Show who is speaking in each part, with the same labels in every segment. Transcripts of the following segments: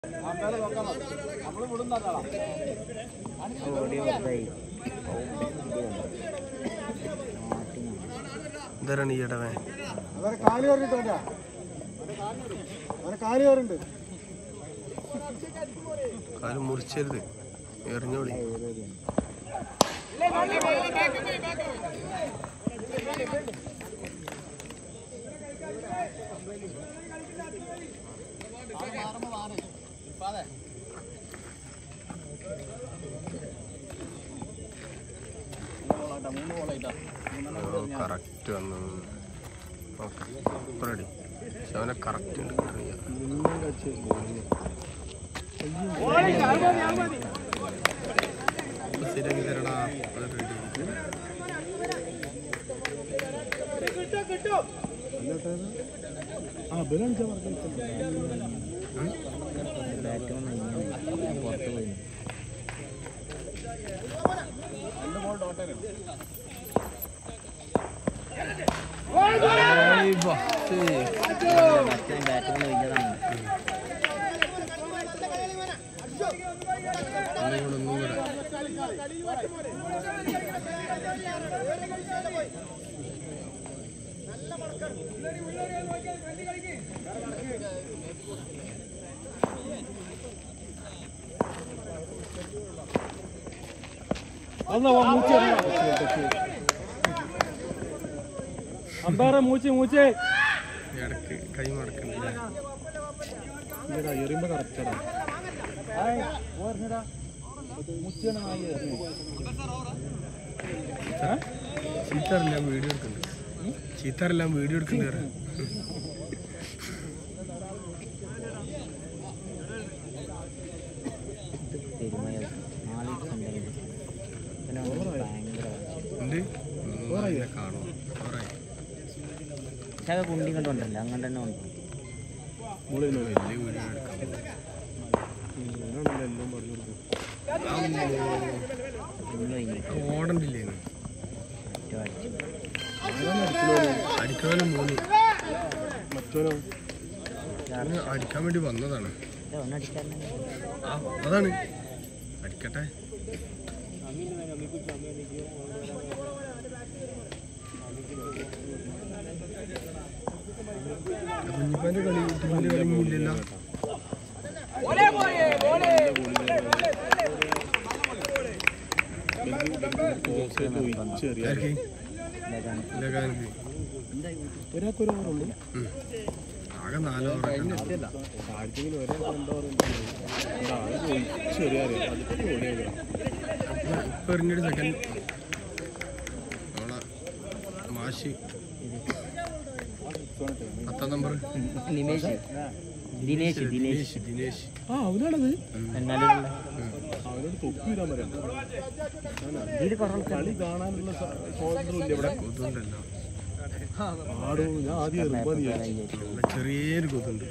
Speaker 1: ഇതരാണ് ഈ ഇടവേ
Speaker 2: അവരെ കാലി കയറിട്ടോ അവരെ കാലി കയറുണ്ട്
Speaker 1: കാല് മുറിച്ചരുത് എറിഞ്ഞോളി കറക്റ്റ് വന്നു ഓക്കെ ഇപ്പൊ റെഡി പക്ഷെ അവനെ കറക്റ്റ് ഉണ്ട് കിട്ടുന്നില്ല ഇപ്പൊ ശരിയാക്കി തരടാ അത് ready.
Speaker 2: ആ ബലഞ്ച
Speaker 1: ഏയ് ബസ്. ഒന്നും കൂടെ ഒന്നും കൂടെ
Speaker 2: അമ്പാറ മൂച്ചി മൂച്ചേ
Speaker 1: ഇടക്ക് കൈ മടക്കണ്ടല്ലേ
Speaker 2: ഇല്ലടാ എറിയുമ്പോ കറക്റ്റടാ
Speaker 1: ചീത്താറെല്ലാം വീഡിയോ എടുക്കുന്നുണ്ട് ചീത്താറെല്ലാം വീഡിയോ എടുക്കുന്നുണ്ട് ഉണ്ട് ഓറായി കാണും ഓറായി
Speaker 3: കുണ്ടി കണ്ടുണ്ടല്ലോ അങ്ങനെ തന്നെ ഉണ്ട്
Speaker 1: വലിയ വീഡിയോ എടുക്കാൻ
Speaker 2: എല്ലാം പറഞ്ഞു കൊടുക്കും
Speaker 3: ഇന്ന് കഴിഞ്ഞു
Speaker 1: ഓടണ്ടില്ലേന്ന്
Speaker 3: ഒറ്റ അടിച്ചു
Speaker 1: അടിക്കാനും മൂന്ന്
Speaker 2: മറ്റോനോ
Speaker 1: അവന് അടിക്കാൻ വേണ്ടി വന്നതാണ്
Speaker 3: ഇത് ഒന്നടിക്കാൻ
Speaker 1: ആ അതാണ് അടിക്കട്ടെ കുഞ്ഞിപ്പാന്റെ കളി ടീമിന്റെ കളി ഇല്ലല്ലോ
Speaker 2: ചെറിയ
Speaker 1: ആർക്ക് ലഗാനക്ക്
Speaker 2: ഒരാൾക്ക് ഒരു ഓവറുള്ളൂ
Speaker 1: ഉം. ആകെ നാല് ഓവറൊക്കെ ഉണ്ട്.
Speaker 2: ആർക്കെങ്കിലും ഒരാൾക്ക് രണ്ടോ ഓവർ ചെറിയ അറിയാം അതിപ്പോ ഓടിയാക്കാം
Speaker 1: ഇപ്പൊ എറിഞ്ഞൊരു സെക്കൻഡ് നമ്മളെ മാഷി പത്താം നമ്പർ
Speaker 3: നിമേഷ് ദിനേശ് ദിനേശ്
Speaker 1: ദിനേശ് ദിനേശ്
Speaker 2: ആ അവനാണത്
Speaker 3: എന്നാലും
Speaker 2: അവനോട് തൊപ്പി ഇടാൻ പറയാം
Speaker 3: ഇതിൽ കുറവ്
Speaker 2: കളി കാണാനുള്ള സ- സ്വാതന്ത്ര്യം ഇല്ല ഇവിടെ
Speaker 1: കൊതുണ്ടല്ലോ
Speaker 2: ആടോ ഞാൻ ആദ്യം എറുമ്പാ നീ
Speaker 1: ഇവിടെ ചെറിയൊരു കൊതുണ്ട്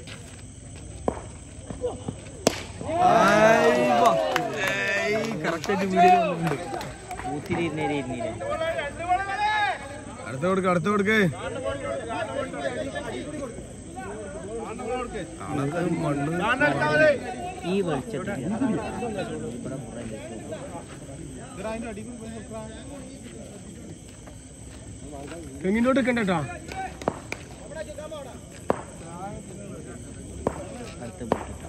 Speaker 1: കറക്റ്റായിട്ട് വീഡിയോ വന്നിട്ടുണ്ട്
Speaker 3: ഊത്തിരിരുന്നേരെ ഇരുന്നില്ലേ
Speaker 1: അടുത്ത കൊടുക്ക അടുത്ത കൊടുക്ക് കാണാത്ത മണ്ണ്
Speaker 3: ഈ വെളിച്ചത്തിൽ ഇവിടെ കുറേ
Speaker 1: തെങ്ങിനോട്ട് കണ്ടട്ടാ
Speaker 3: അടുത്ത് പോയിട്ടോ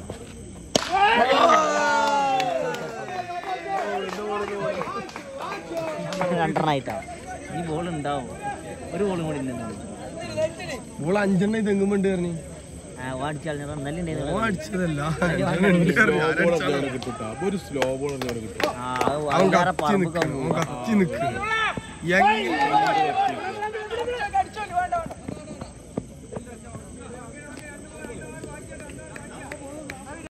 Speaker 3: രണ്ടെണ്ണായിട്ടാ ഈ ബോൾ ഉണ്ടാവും ഒരു ബോളും കൂടി നിന്നുള്ളൂ
Speaker 1: ഓൾ അഞ്ചെണ്ണ തെങ്ങുമ്പണ്ട് പറഞ്ഞു
Speaker 3: ആ അടിച്ചാൽ നല്ല
Speaker 1: ഓ അടിച്ചതല്ല അഞ്ചെണ്ണം ഉണ്ട് പറഞ്ഞു. ഞാൻ അടിച്ചതാ.
Speaker 2: കിട്ടും അപ്പൊ ഒരു സ്ലോ ബോൾ അവിടെ കിട്ടും
Speaker 3: ആ അത്
Speaker 1: അവൻ
Speaker 3: വേറെ
Speaker 1: കത്തി
Speaker 3: പറമ്പ്
Speaker 1: നിൽക്കണം അവൻ കത്തി നിൽക്കണം എങ്ങനെ